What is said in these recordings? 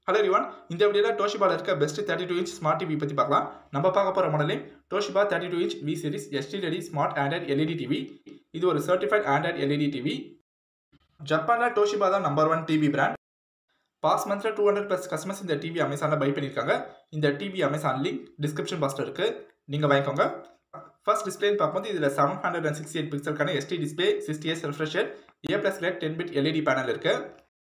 hello ரிவான் இந்த வீடியோவில் டோஷிபாவில் இருக்க best thirty two inch smart TV பற்றி பார்க்கலாம் நம்ம பார்க்க போகிற மாடலே Toshiba thirty two inch V series HD ready smart Android LED TV இது ஒரு சர்டிஃபைட் ஆண்ட்ராய்ட் எல்இடி டிவி ஜப்பானில் டோஷிபா தான் number one TV brand past மந்த்தில் டூ ஹண்ட்ரட் ப்ளஸ் கஸ்டமர்ஸ் இந்த டிவி அமேசானில் பை பண்ணியிருக்காங்க இந்த டிவி அமேசான் லிங்க் டிஸ்கிரிப்ஷன் பாக்ஸில் இருக்குது நீங்கள் வாங்கிக்கோங்க ஃபர்ஸ்ட் டிஸ்பிளேன்னு பார்க்கும்போது இதில் seven hundred and sixty eight பிக்சலுக்கான HD display sixty S refresher A plus grade ten bit LED panel இருக்குது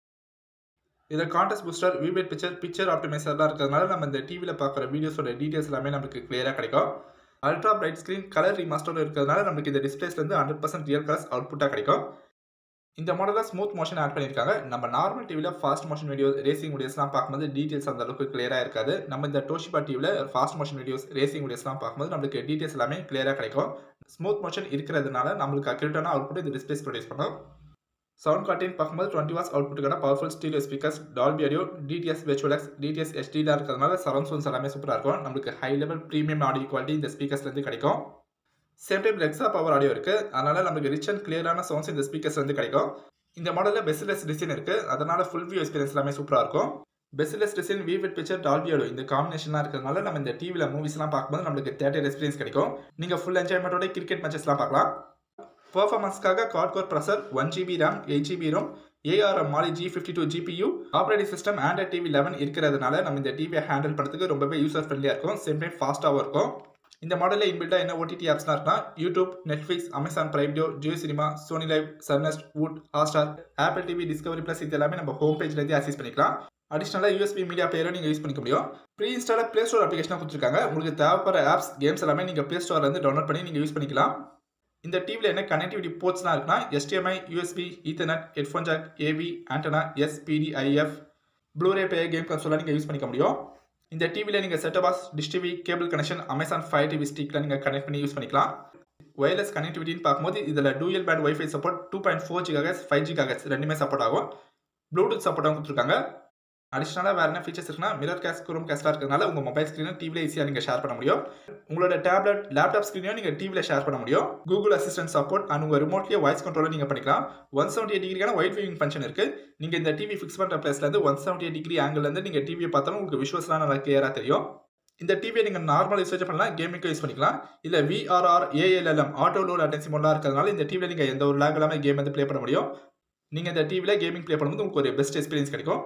இதில் கான்டெஸ்ட் பூஸ்டர் விபிஎட் பிக்சர் பிக்சர் ஆப்டிமைசர்லாம் இருக்கிறதுனால நம்ம இந்த டிவியில் பார்க்குற வீடியோஸோட டீட்டெயில்ஸ் எல்லாமே நமக்கு கிளியராக கிடைக்கும் ultra bright screen colour remaster இருக்கிறதுனால நமக்கு இந்த டிஸ்பிளேஸ்லேருந்து ஹண்ட்ரட் பர்சன்ட் ரியல் கலர்ஸ் அவுட்புட்டாக கிடைக்கும் இந்த மாடலில் ஸ்மூத் மோஷன் ஆட் பண்ணியிருக்காங்க நம்ம நார்மல் டிவியில் ஃபாஸ்ட் மோஷன் வீடியோ ரேசிங் வீடியோஸ்லாம் பார்க்கும்போது டீட்டெயில்ஸ் அந்த அளவுக்கு கிளியராக இருக்காது நம்ம இந்த டோஷிபா டிவியில் ஃபாஸ்ட் மோஷன் வீடியோஸ் ரேசிங் வீடியோஸ்லாம் பார்க்கும்போது நம்மளுக்கு டீட்டெயில்ஸ் எல்லாமே கிளியராக கிடைக்கும் ஸ்மூத் மோஷன் இருக்கிறதுனால நம்மளுக்கு அக்யூரேட்டான அவுட்புட் இந்த டிஸ்பிளேஸ் ப்ரொடியூஸ் பண்ணும் சவுண்ட் காட்டின்னு பார்க்கும்போது டுவெண்ட்டி வாஸ் அவுட்புட்டுக்கான powerful stereo speakers Dolby audio DTS virtual X DTS எஸ்டிலாம் இருக்கிறதுனால சரௌண்ட் சவுண்ட்ஸ் எல்லாமே சூப்பராக இருக்கும் நம்மளுக்கு high level premium audio quality இந்த ஸ்பீக்கர்ஸ்லேருந்து கிடைக்கும் same time Alexa power audio இருக்குது அதனால் நமக்கு ரிச் அண்ட் கிளியரான சவுண்ட்ஸ் இந்த ஸ்பீக்கர்ஸ்லேருந்து கிடைக்கும் இந்த மாடலில் பெஸ்ட்லெஸ் டிசைன் இருக்குது அதனால் ஃபுல் வியூ எக்ஸ்பீரியன்ஸ் எல்லாமே சூப்பராக இருக்கும் bezelless design vivid picture Dolby audio இந்த காம்பினேஷனாக இருக்கிறதுனால நம்ம இந்த டிவியில் மூவிஸ்லாம் பார்க்கும்போது நம்மளுக்கு தேட்டர் எக்ஸ்பீரியன்ஸ் கிடைக்கும் நீங்கள் ஃபுல் என்ஜாய்மெண்ட்டோட கிரிக்கெட் மேட்சஸ்லாம் பார்க்கலாம் பர்ஃபார்மன்ஸ்க்காக quad core processor one GB RAM eight GB ROM ARM Mali G fifty two GPU operating system Android TV eleven இருக்கிறதுனால நம்ம இந்த டிவியை ஹேண்டில் பண்ணுறதுக்கு ரொம்பவே யூசர் ஃப்ரெண்ட்லியாக இருக்கும் சேம் டைம் ஃபாஸ்ட்டாகவும் இருக்கும் இந்த மாடலில் இன்பில்டாக என்ன ஓடிடி ஆப்ஸ்லாம் இருக்குன்னா யூடியூப் நெட்ஃப்ளிக்ஸ் அமேசான் பிரைம் டியோ ஜியோ சினிமா சோனி லைவ் சர்னஸ்ட் Voot Hotstar Apple TV Discovery plus இது எல்லாமே நம்ம ஹோம் பேஜ்லேருந்து ஆக்சஸ் பண்ணிக்கலாம் அடிஷனலாக யூஎஸ்பி மீடியா பிளேயரை நீங்கள் யூஸ் பண்ணிக்க முடியும் ப்ரீ இன்ஸ்டால ப்ளே ஸ்டோர் அப்ளிகேஷனாக கொடுத்துருக்காங்க உங்களுக்கு தேவைப்படுற ஆப்ஸ் கேம்ஸ் எல்லாமே நீங்கள் ப்ளே ஸ்டோர்லேருந்து டவுன்லோட் பண்ணி நீங்கள் யூஸ் பண்ணிக்கலாம் இந்த டிவியில் என்ன கனெக்டிவிட்டி போர்ட்ஸ்லாம் இருக்குன்னா HDMI USB ethernet headphone jack AV antenna SPD IF Blu-ray play game கன்சோலாக நீங்கள் யூஸ் பண்ணிக்க முடியும் இந்த டிவியில் நீங்கள் setup box dish TV cable connection Amazon fire TV ஸ்டிக்கில் நீங்கள் கனெக்ட் பண்ணி யூஸ் பண்ணிக்கலாம் ஒயர்லெஸ் கனெக்டிவிட்டின்னு பார்க்கும்போது இதில் dual band WiFi support two point four gigahertz five gigahertz ரெண்டுமே சப்போர்ட் ஆகும் ப்ளூடூத் சப்போர்ட்டாகவும் கொடுத்துருக்காங்க அடிஷனலாக வேறு என்ன ஃபீச்சர்ஸ் இருக்குன்னா மிரர் கேஸ் குரோம் கேஸ்டாக இருக்கிறதுனால உங்கள் மொபைல் ஸ்க்ரீனை டிவியில் ஈஸியாக நீங்கள் ஷேர் பண்ண முடியும் உங்களோட டேப்லெட் லேப்டாப் ஸ்க்ரீனையும் நீங்கள் டிவியில் ஷேர் பண்ண முடியும் கூகுள் அசிஸ்டன்ட் சப்போர்ட் அண்ட் உங்கள் ரிமோட்லேயே வாய்ஸ் கண்ட்ரோலும் நீங்கள் பண்ணிக்கலாம் ஒன் செவன்டி எயிட் டிகிரியான ஒயிட் வியூவிங் ஃபங்க்ஷன் இருக்குது நீங்கள் இந்த டிவி ஃபிக்ஸ் பண்ணுற பிளேஸ்லேருந்து ஒன் செவன்டி எயிட் டிகிரி ஆங்கிலேருந்து நீங்கள் டிவியை பார்த்தாலும் உங்களுக்கு விஷுவல்ஸ்லாம் நல்லா கிளியராக தெரியும் இந்த டிவியை நீங்கள் நார்மல் யூசேஜ் பண்ணலாம் கேமிங்க்கு யூஸ் பண்ணிக்கலாம் இல்லை VRR ALLM auto low latency மோடாக இருக்கிறதுனால இந்த டிவியில் நீங்கள் எந்த ஒரு லேக் இல்லாமல் கேம் வந்து ப்ளே பண்ண முடியும் நீங்கள் இந்த டிவியில் கேமிங் ப்ளே பண்ணும்போது உங்களுக்கு ஒரு பெஸ்ட் எக்ஸ்பீரியன்ஸ் கிடைக்கும்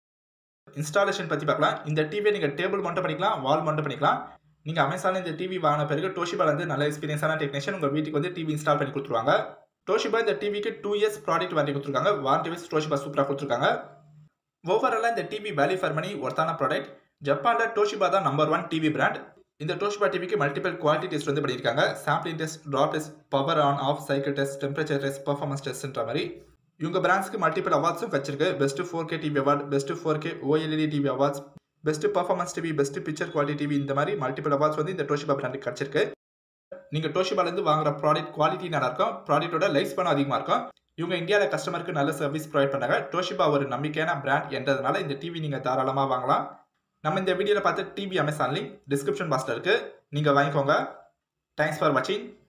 இன்ஸ்டாலேஷன் பற்றி பார்க்கலாம் இந்த டிவியை நீங்கள் டேபிள் மவுண்ட் பண்ணிக்கலாம் வால் மவுண்ட் பண்ணிக்கலாம் நீங்கள் அமேசானில் இந்த டிவி வாங்கின பிறகு டோஷிபால வந்து நல்ல எக்ஸ்பீரியன்ஸான டெக்னீஷியன் உங்கள் வீட்டுக்கு வந்து டிவி இன்ஸ்டால் பண்ணி கொடுத்துருவாங்க டோஷிபா இந்த டிவிக்கு டூ இயர்ஸ் ப்ராடக்ட் வாங்கி கொடுத்துருக்காங்க வாரண்டி வைஸ் டோஷிபா சூப்பராக கொடுத்துருக்காங்க ஓவராலாக இந்த டிவி வேல்யூ ஃபார் மணி ஒர்த்தான ப்ராடக்ட் ஜப்பானில் டோஷிபா தான் நம்பர் ஒன் டிவி பிராண்ட் இந்த டோஷிபா டிவிக்கு மல்டிபிள் குவாலிட்டி டெஸ்ட் வந்து பண்ணியிருக்காங்க sampling test drop test power on off cycle test temperature test performance டெஸ்ட்ன்ற மாதிரி இவங்க பிராண்ட்ஸ்க்கு மல்டிபிள் அவார்ட்ஸும் வச்சிருக்கு best four K TV award best four K OLED TV awards best performance TV best picture quality TV இந்த மாதிரி multiple awards வந்து இந்த டோஷிபா பிராண்டுக்கு கிடச்சிருக்கு நீங்கள் டோஷிபாலேருந்து வாங்குற ப்ராடக்ட் குவாலிட்டி நல்லா இருக்கும் ப்ராடக்ட்டோட லைஃப் ஸ்பேனும் அதிகமாக இருக்கும் இவங்க இந்தியாவில் கஸ்டமருக்கு நல்ல சர்வீஸ் ப்ரொவைட் பண்ணாங்க டோஷிபா ஒரு நம்பிக்கையான பிராண்ட் என்றதுனால இந்த டிவி நீங்கள் தாராளமாக வாங்கலாம் நம்ம இந்த வீடியோவில் பார்த்து டிவி அமேசான் லிங்க் டிஸ்கிரிப்ஷன் பாக்ஸில் இருக்குது நீங்கள் வாங்கிக்கோங்க தேங்க்ஸ் ஃபார் வாட்சிங்